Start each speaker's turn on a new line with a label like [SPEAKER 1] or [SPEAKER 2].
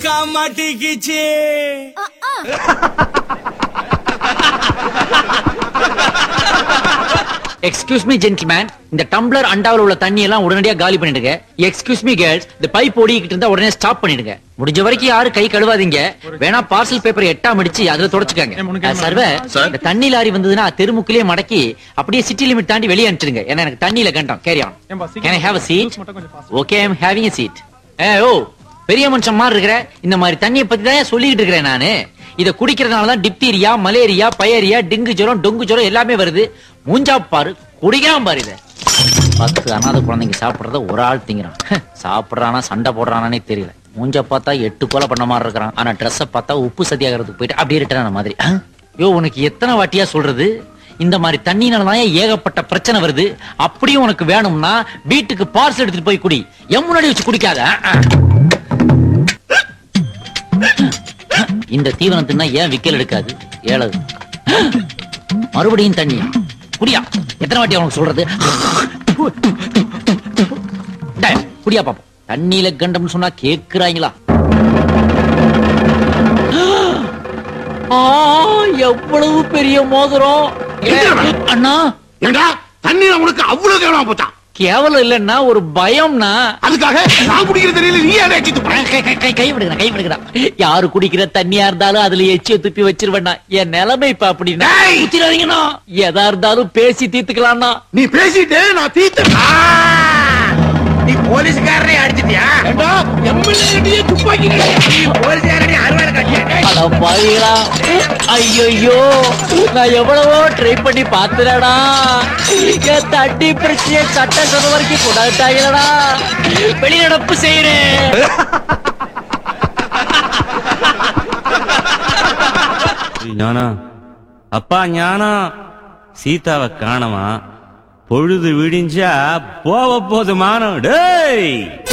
[SPEAKER 1] அக்கா மாட்டிக்கிச்சு
[SPEAKER 2] excuse me gentleman இந்த டம்ளர் அண்டாவில் உள்ள தண்ணி எல்லாம் உடனடியா காலி பண்ணிடுங்க எக்ஸ்கியூஸ் மீ கேர்ள்ஸ் இந்த பைப் ஓடிக்கிட்டு இருந்தா உடனே ஸ்டாப் பண்ணிடுங்க முடிஞ்ச வரைக்கும் யாரும் கை கழுவாதீங்க வேணா பார்சல் பேப்பர் எட்டாம் அடிச்சு அதுல தொடச்சுக்காங்க சர்வே இந்த தண்ணி லாரி வந்ததுன்னா தெருமுக்கிலே மடக்கி அப்படியே சிட்டி லிமிட் தாண்டி வெளியே அனுப்பிச்சிடுங்க ஏன்னா எனக்கு தண்ணியில கண்டம் carry on can I have a seat okay I am having a seat ஏ ஓ பெரிய மனுஷன் மாதிரி இருக்கிற இந்த மாதிரி தண்ணியை பத்தி தான் சொல்லிக்கிட்டு இருக்கிறேன் நானு இத குடிக்கிறதுனால தான் டிப்தீரியா மலேரியா பயரியா டெங்கு ஜுரம் டொங்கு ஜுரம் எல்லாமே வருது மூஞ்சா பாரு குடிக்காம பாரு இத பத்து அனாதை குழந்தைங்க சாப்பிடுறத ஒரு ஆள் திங்கிறான் சாப்பிடுறானா சண்டை போடுறானே தெரியல மூஞ்ச பார்த்தா எட்டு கொலை பண்ண மாதிரி இருக்கிறான் ஆனா ட்ரெஸ்ஸை பார்த்தா உப்பு சத்தியாகிறதுக்கு போயிட்டு அப்படியே ரிட்டர்ன் மாதிரி அஹ்? யோ உனக்கு எத்தனை வாட்டியா சொல்றது இந்த மாதிரி தண்ணினால தான் ஏகப்பட்ட பிரச்சனை வருது அப்படியும் உனக்கு வேணும்னா வீட்டுக்கு பார்சல் எடுத்துட்டு போய் குடி என் முன்னாடி வச்சு குடிக்காத அஹ், அஹ். இந்த தீவனத்துனா ஏன் விக்கல் எடுக்காது ஏழது மறுபடியும் தண்ணியா குடியா எத்தனை வாட்டி அவனுக்கு சொல்றது டேய், குடியா பாப்போம் தண்ணியில கண்டம்னு சொன்னா கேக்குறாங்களா ஆ, எவ்வளவு பெரிய மோதிரம் அண்ணா
[SPEAKER 3] ஏண்டா தண்ணீர் உனக்கு அவ்வளவு கேவலமா போச்சான்
[SPEAKER 2] கேவலம் இல்லன்னா ஒரு பயம்னா
[SPEAKER 3] அதுக்காக நான் குடிக்கிற தெரியல நீ ஏன் வச்சுட்டு போற
[SPEAKER 2] கை கை கை கை விடுங்க கை விடுங்கடா யாரு குடிக்கிற தண்ணியா இருந்தாலும் அதுல எச்சிய துப்பி வச்சிருவேண்ணா என் நிலைமை இப்ப அப்படின்னா
[SPEAKER 3] டேய்!
[SPEAKER 2] ஊத்திடாதீங்கண்ணா எதா இருந்தாலும் பேசி தீர்த்துக்கலாம்னா
[SPEAKER 3] நீ பேசிட்டு நான் தீத்து நீ போலீஸ்காரனே அடிச்சிட்டியா ஏண்டா எம்எல்ஏ கிட்டயே துப்பாக்கி நீ போலீஸ்காரனே அறுவாடு கட்டியா
[SPEAKER 2] அட பாவிகளா ஐயோ நான் எவ்வளவோ ட்ரை பண்ணி பாத்துறடா என் தட்டி பிரச்சனையை சட்ட சபை வரைக்கும் கொண்டாட்டாங்களடா வெளிநடப்பு செய்யறேன்
[SPEAKER 4] ஞானா அப்பா ஞானா சீதாவை காணமா பொழுது விடிஞ்சா போக போது மானம் டேய்